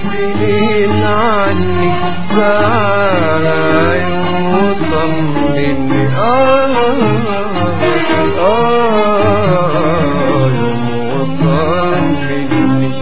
سنين عني تعالى يوم وطمني آه آه يوم وطمني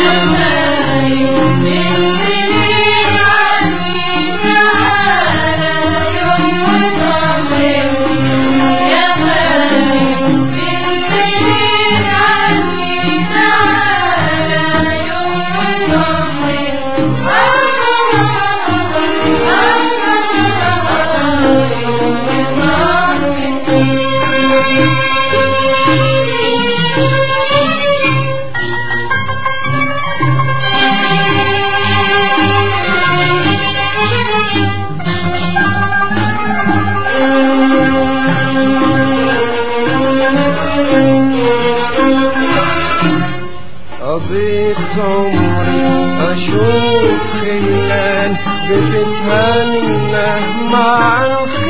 قضيت عمري أشوف خلان بتتهنى مع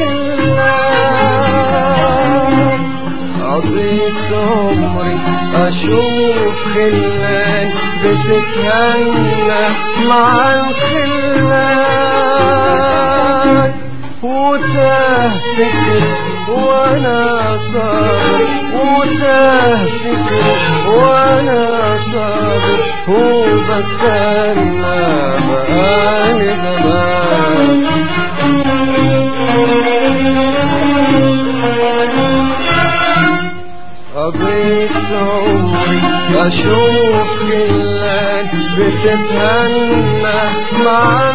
الخلان قضيت عمري أشوف خلان بتتهنى مع الخلان وتاه فكر وانا صابر وتاه فكر وانا صابر هو بستنى بقالي زمان قضيت عمري أشوف خلان بتتهنى مع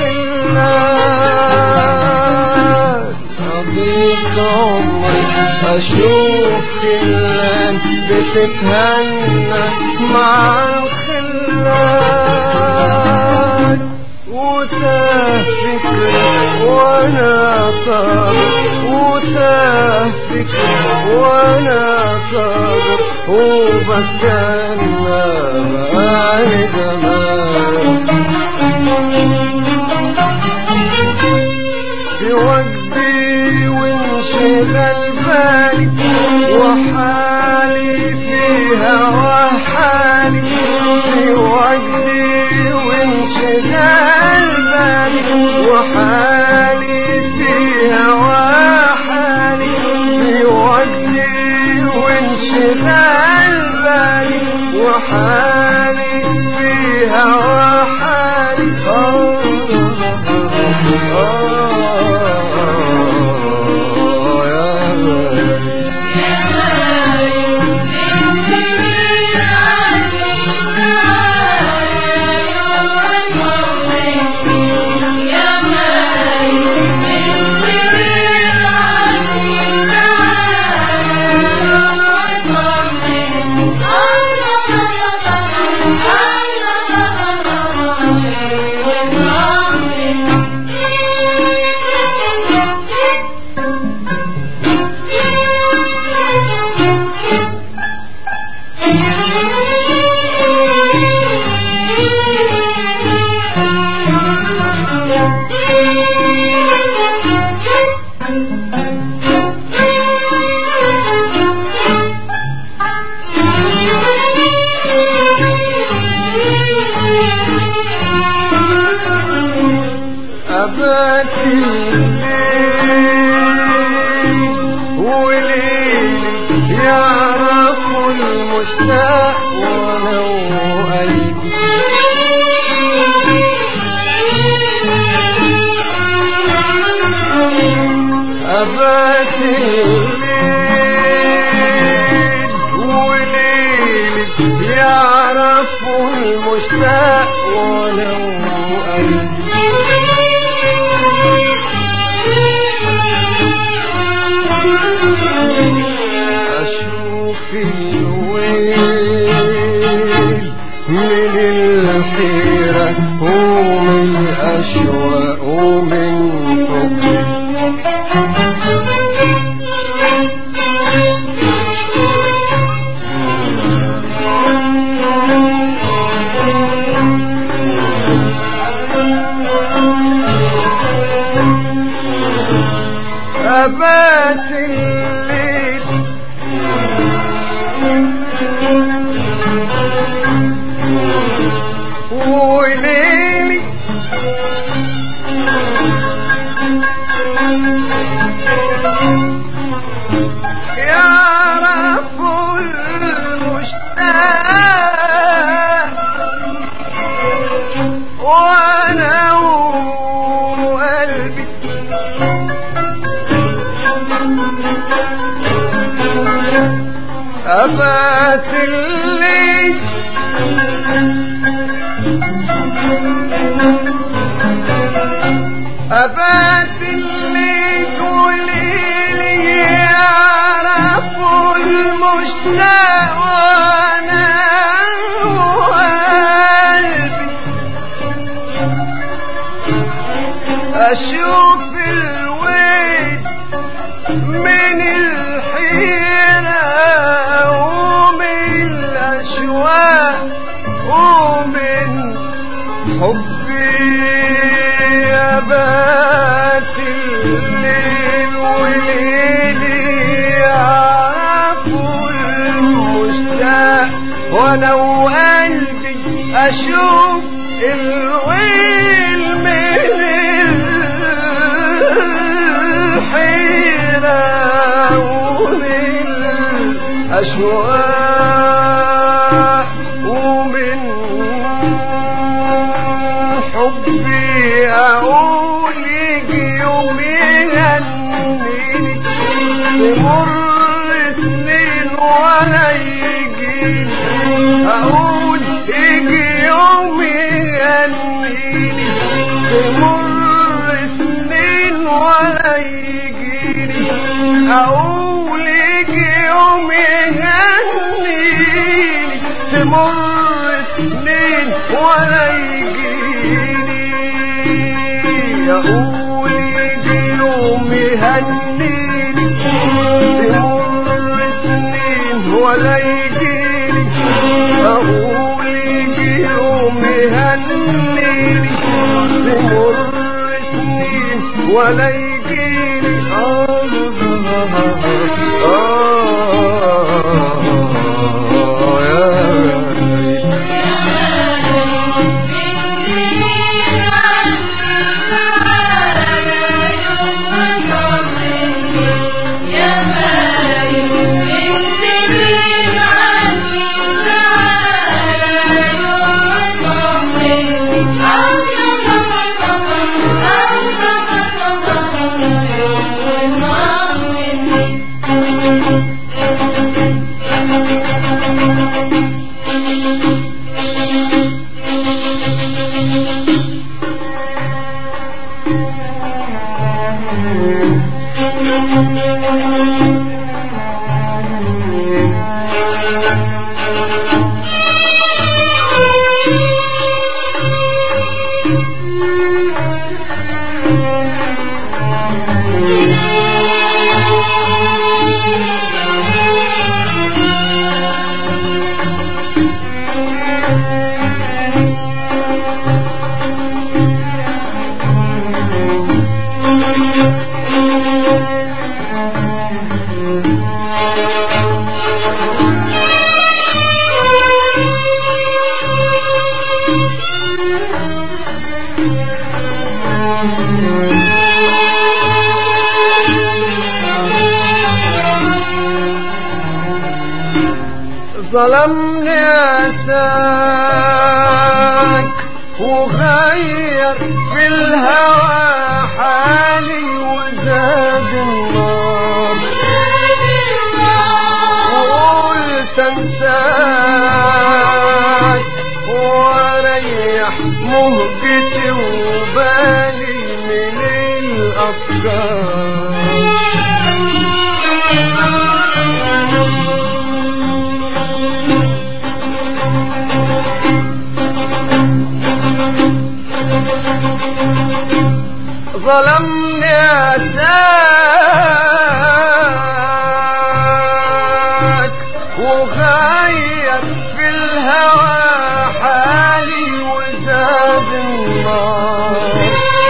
الخلان قضيت عمري أشوف خلان بتتهنى مع الخلان وتاه فكري وانا صابر وتاه فكري وانا صابر وبستنى بقالي زمان في وجدي وانشغل بالي وحالي فيها وحالي في وجدي وانشغل بالي وحالي فيها وحالي في وجدي وانشغل بالي وحالي فيها وحالي آه آه يا غالي أبات الليل وليل يعرف المشتاق ولو قلبي أبات الليل وليل يعرف المشتاق ولو قلبي أشوف الويل من الحيرة ومن الأشواق ومن حبي أبات الليل وليل الليل يعرف المشتاق وانا وقلبي أبات الليل أبات الليل وليلي يعرف المشتاق وانا وقلبي أشوف الويل من الحيرة ومن الأشواق ومن حبي يا بات الليل وليلي يعرفوا المشتاق وانا وقلبي اشوف الويل من الحيرة ومن الأشواق ومن حبي أقول يجي يوم يهنيني تمر سنين ولا يجي أقول يجي يوم يهنيني تمر سنين ولا يجيني أقول يجي يوم يهنيني تمر سنين ولا يجيني أقول يجي يوم يهنيني تمر سنين ولا يجيني أقول يجي يوم يهنيني تمر سنين ولا يجيني آه آه يا ليل. ظلمني أتاك وغير في الهوى حالي وزاد النار وقلت انساك واريح مهجتي وبالي من الافكار ظلمني أتاك وغير في الهوى حالي وزاد النار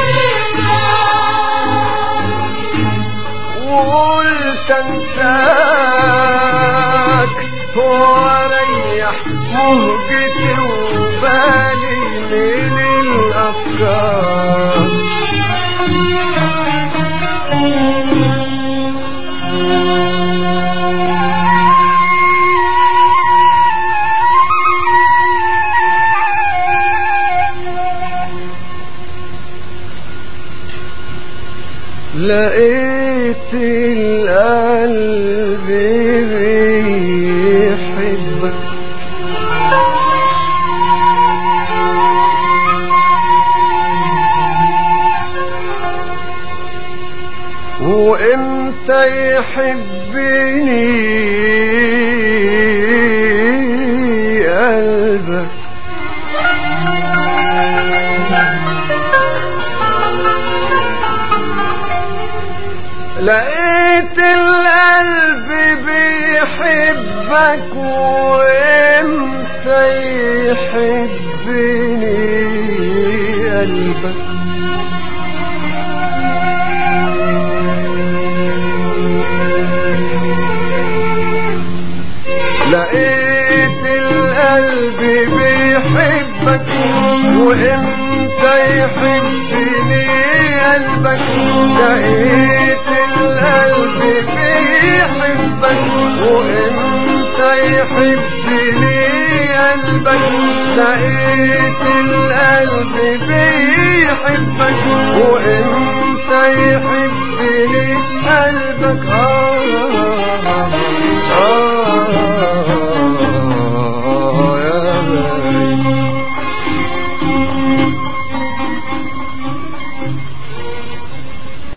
وقلت انساك واريح مهجتي وبالي من الأفكار لقيت القلب بيحبك وانت يحبني قلبك لقيت القلب بيحبك وانت يحبني قلبك لقيت القلب بيحبك وانت يحبني قلبك لقيت القلب بيحبك وانت يحبني قلبك لقيت القلب بيحبك وانت يحبني قلبك آه